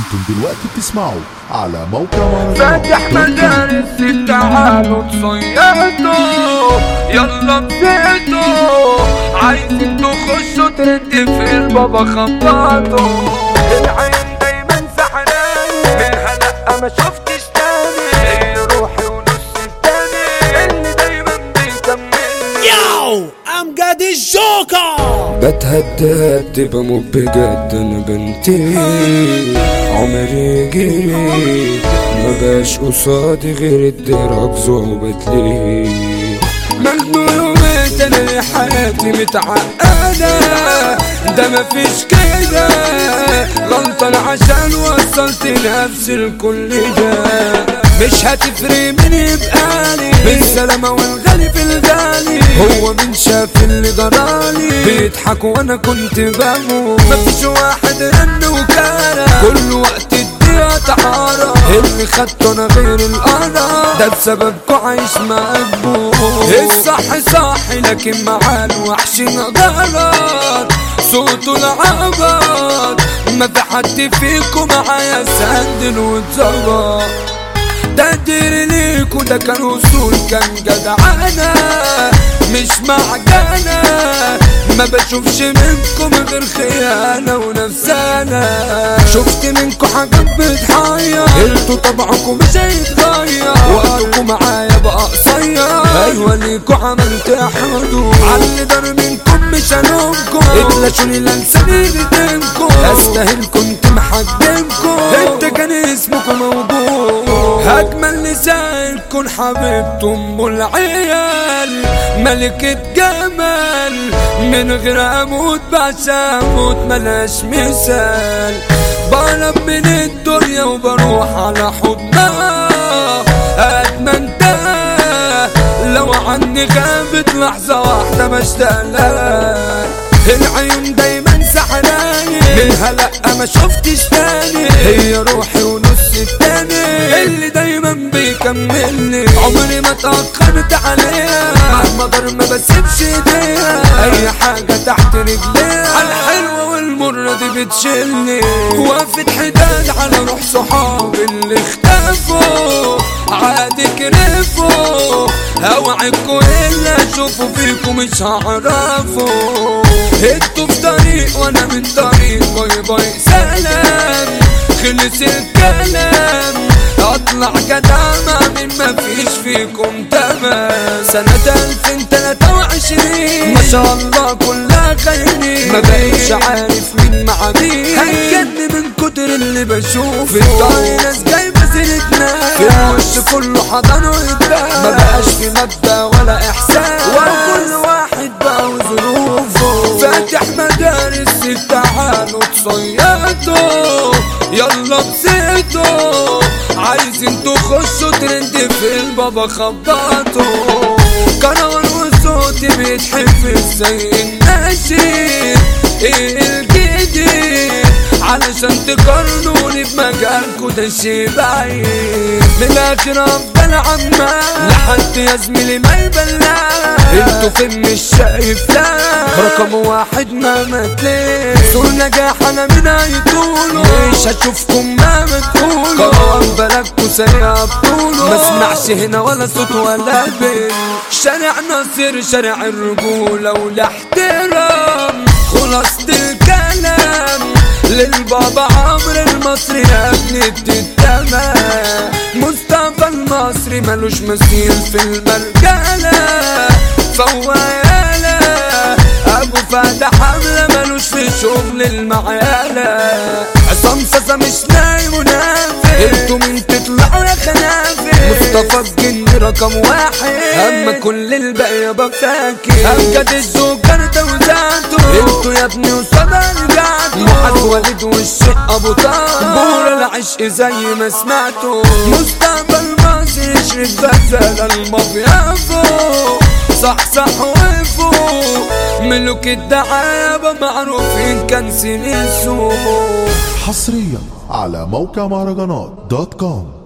انتم دلوقتي بتسمعوا على موقع فاتح مدارس تعالوا تصيطوا يلا بسيطوا عايزين تخشوا ترند في البابا خبطوا العين دايما سحراني منها لا ما شفتش تاني هي روحي ونص التاني اللي دايما بيكملني Yo, امجد الجوكر بتهدد بموت بجد انا بنتي عمري جري ما باش قصادي غير الدرج زوبت لي مجنون وميت انا حياتي متعقدة ده مفيش كده غلطان عشان وصلت نفسي لكل ده مش هتفرق مين يبقالي بالسلامة والغالي في الغالي هو مين شاف اللي جرالي بيضحك وانا كنت بموت مفيش واحد رن وكارة كل وقت الدنيا تعارة اللي خدته انا غير القرا ده بسببكوا عايش مقبول الصح صاحي لكن مع الوحش غلط صوته العبط ما في حد فيكم معايا سندل واتظبط تقدير ليكوا ده كان وصول كان جدعانة مش معجنة ما بشوفش منكم غير خيانة ونفسانة شفت منكم حاجات بتحير انتوا طبعكم مش هيتغير وقتكم معايا بقى قصير ايوه ليكوا عملت حدود على دار منكم مش هلومكم اتلاشوني لانساني ردمكم استاهل كنت محجمكم انت كان اسمكم موجود اجمل نساء تكون حبيبته ام العيال ملكة جمال من غير اموت بعشق اموت ملاش مثال بهرب من الدنيا وبروح على حضنها اتمنى لو عني غابت لحظة واحدة بشتاق لها العيون دايما سحراني منها لا ما شفتش تاني هي روحي ونص التاني اللي دايما بيكملني عمري ما اتأخرت عليها مهما ضر ما بسيبش ايديها اي حاجة تحت رجليها على الحلوة والمرة دي بتشيلني وقفت حداد على روح صحابي اللي اختفوا عادي كرفوا اوعدكوا اللي اشوفه فيكم مش هعرفه انتوا في طريق وانا من طريق باي باي سلام خلص الكلام اطلع كدامة من ما فيش فيكم تمام سنة 2023 ما شاء الله كلها خيرين ما بقيتش عارف مين مع مين هتجن من كتر اللي بشوفه في الطريق ناس جايبة سيرتنا في الوش كله حضن ويبان ما بقاش في مبدأ ولا احساس وكل واحد بقى وظروفه فاتح مدارس تعالوا تصيطوا يلا بسيطوا عايزين تخشوا ترند في البابا خبطوا كنار وصوتي بيتحفظ زي النشيد ايه الجديد علشان تقارنوني بمجالكوا ده شي بعيد من الاخر افضل عمال لحد يا زميلي ما يبلع انتوا فين مش شايف لا رقم واحد ما متلين سور نجاح انا من هيطولوا مش هشوفكم ما بتقولوا قرار بلدكوا سريع بطولوا ما اسمعش هنا ولا صوت ولا بين شارع ناصر شارع الرجولة والاحترام خلاصة الكلام للبابا عمرو المصري يا ابني التمام مصطفى المصري ملوش مثيل في المرجلة فوايالة ابو فهد حملة ملوش في شغل المعيالة عصام صاصا مش نايم ونافق انتوا مين تطلعوا يا خنافق مصطفى الجن رقم واحد اما كل الباقي بفاكر امجد الجوكر ده وذاته انتوا يا ابني وصدى رجعتوا معاد ولد والشيء ابو طه بور العشق زي ما سمعتوا مصطفى المصري يشرب غزال المافيا فوق صح صح وفوق ملوك الدعابة معروفين كان سنين السوق حصريا على موقع مهرجانات دوت كوم